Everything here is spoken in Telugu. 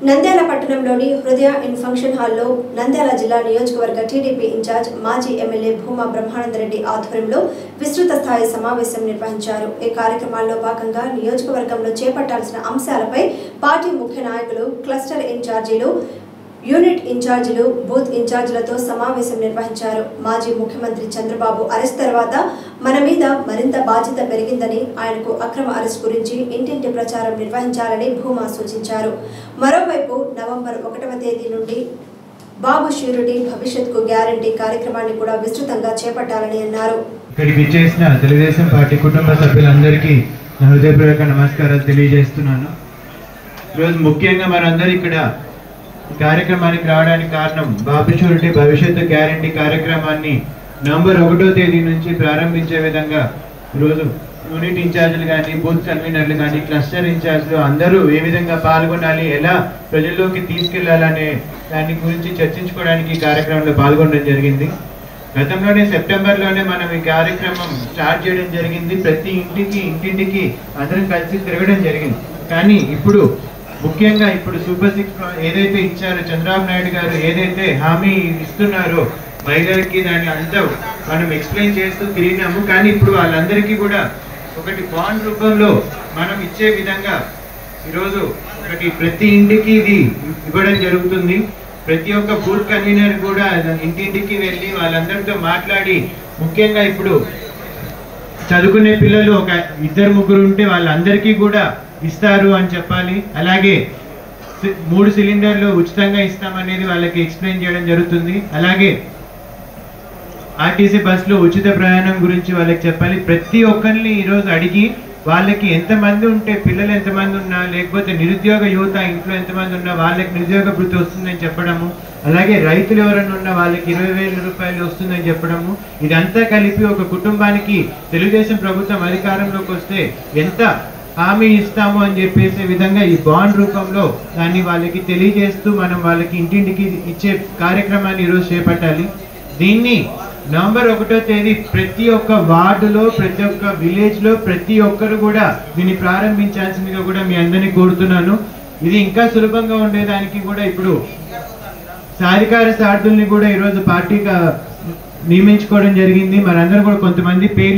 నంద్యాల పట్టణంలోని హృదయ ఇన్ ఫంక్షన్ హాల్లో నంద్యాల జిల్లా నియోజకవర్గ టీడీపీ ఇన్ఛార్జ్ మాజీ ఎమ్మెల్యే భూమా బ్రహ్మానందరెడ్డి ఆధ్వర్యంలో విస్తృత స్థాయి సమావేశం నిర్వహించారు ఈ కార్యక్రమాల్లో భాగంగా నియోజకవర్గంలో చేపట్టాల్సిన అంశాలపై పార్టీ ముఖ్య నాయకులు క్లస్టర్ ఇన్ఛార్జీలు యూనిట్ ఇన్ఛార్జీలు బూత్ ఇన్ఛార్జీలతో సమావేశం నిర్వహించారు మాజీ ముఖ్యమంత్రి చంద్రబాబు అరెస్ట్ తర్వాత మన మీద మరింత బాధ్యత పెరిగిందని ఆయనకు అక్రమ అరెస్ట్ గురించి ఇంటింటి ప్రచారం నిర్వహించాలని భూమా సూచించారు మరోవైపు నవంబర్ ఒకటవ తేదీ నుండి బాబు ష్యూరిటీ భవిష్యత్కు గ్యారంటీ కార్యక్రమాన్ని కూడా విస్తృతంగా చేపట్టాలని అన్నారు ఇక్కడికి ఇచ్చేసిన తెలుగుదేశం పార్టీ కుటుంబ సభ్యులందరికీ నా హృదయపూర్వక నమస్కారాలు తెలియజేస్తున్నాను ఈరోజు ముఖ్యంగా మనందరూ ఇక్కడ ఈ కార్యక్రమానికి రావడానికి కారణం బాబు షూరిటీ భవిష్యత్తు గ్యారంటీ కార్యక్రమాన్ని నవంబర్ ఒకటో తేదీ నుంచి ప్రారంభించే విధంగా ఈరోజు యూనిట్ ఇన్ఛార్జీలు కానీ బూత్ కన్వీనర్లు కానీ క్లస్టర్ ఇన్ఛార్జ్లు అందరూ ఏ విధంగా పాల్గొనాలి ఎలా ప్రజల్లోకి తీసుకెళ్లాలనే దాని గురించి చర్చించుకోవడానికి ఈ కార్యక్రమంలో పాల్గొనడం జరిగింది గతంలోనే సెప్టెంబర్లోనే మనం ఈ కార్యక్రమం స్టార్ట్ చేయడం జరిగింది ప్రతి ఇంటికి ఇంటింటికి అందరం కలిసి తిరగడం జరిగింది కానీ ఇప్పుడు ముఖ్యంగా ఇప్పుడు సూపర్ సిక్స్ ఏదైతే ఇచ్చారో చంద్రబాబు నాయుడు గారు ఏదైతే హామీ ఇస్తున్నారో మహిళలకి దాన్ని అంతా మనం ఎక్స్ప్లెయిన్ చేస్తూ తిరిగినాము కానీ ఇప్పుడు వాళ్ళందరికీ కూడా ఒకటి బాండ్ రూపంలో మనం ఇచ్చే విధంగా ఈరోజు ఒకటి ప్రతి ఇంటికి ఇది ఇవ్వడం జరుగుతుంది ప్రతి ఒక్క బూత్ కన్వీనర్ కూడా ఇంటింటికి వెళ్ళి వాళ్ళందరితో మాట్లాడి ముఖ్యంగా ఇప్పుడు చదువుకునే పిల్లలు ఒక ఇద్దరు ముగ్గురు ఉంటే వాళ్ళందరికీ కూడా ఇస్తారు అని చెప్పాలి అలాగే సి- మూడు సిలిండర్లు ఉచితంగా ఇస్తామనేది వాళ్ళకి ఎక్స్ప్లెయిన్ చేయడం జరుగుతుంది అలాగే ఆర్టీసీ బస్సులో ఉచిత ప్రయాణం గురించి వాళ్ళకి చెప్పాలి ప్రతి ఒక్కరిని ఈరోజు అడిగి వాళ్ళకి ఎంతమంది ఉంటే పిల్లలు ఎంతమంది ఉన్నా లేకపోతే నిరుద్యోగ యువత ఇంట్లో ఎంతమంది ఉన్నా వాళ్ళకి నిరుద్యోగ వృత్తి వస్తుందని చెప్పడము అలాగే రైతులు ఎవరైనా ఉన్నా వాళ్ళకి ఇరవై వేల రూపాయలు వస్తుందని చెప్పడము ఇదంతా కలిపి ఒక కుటుంబానికి తెలుగుదేశం ప్రభుత్వం అధికారంలోకి వస్తే ఎంత హామీ ఇస్తాము అని చెప్పేసే విధంగా ఈ బాండ్ రూపంలో దాన్ని వాళ్ళకి తెలియజేస్తూ మనం వాళ్ళకి ఇంటింటికి ఇచ్చే కార్యక్రమాన్ని ఈరోజు చేపట్టాలి దీన్ని నవంబర్ ఒకటో తేదీ ప్రతి ఒక్క వార్డులో ప్రతి ఒక్క విలేజ్ లో ప్రతి ఒక్కరు కూడా దీన్ని ప్రారంభించాల్సిందిగా కూడా మీ అందరినీ కోరుతున్నాను ఇది ఇంకా సులభంగా ఉండేదానికి కూడా ఇప్పుడు సాధికార సార్థుల్ని కూడా ఈరోజు పార్టీగా నియమించుకోవడం జరిగింది మనందరూ కూడా కొంతమంది పేర్లు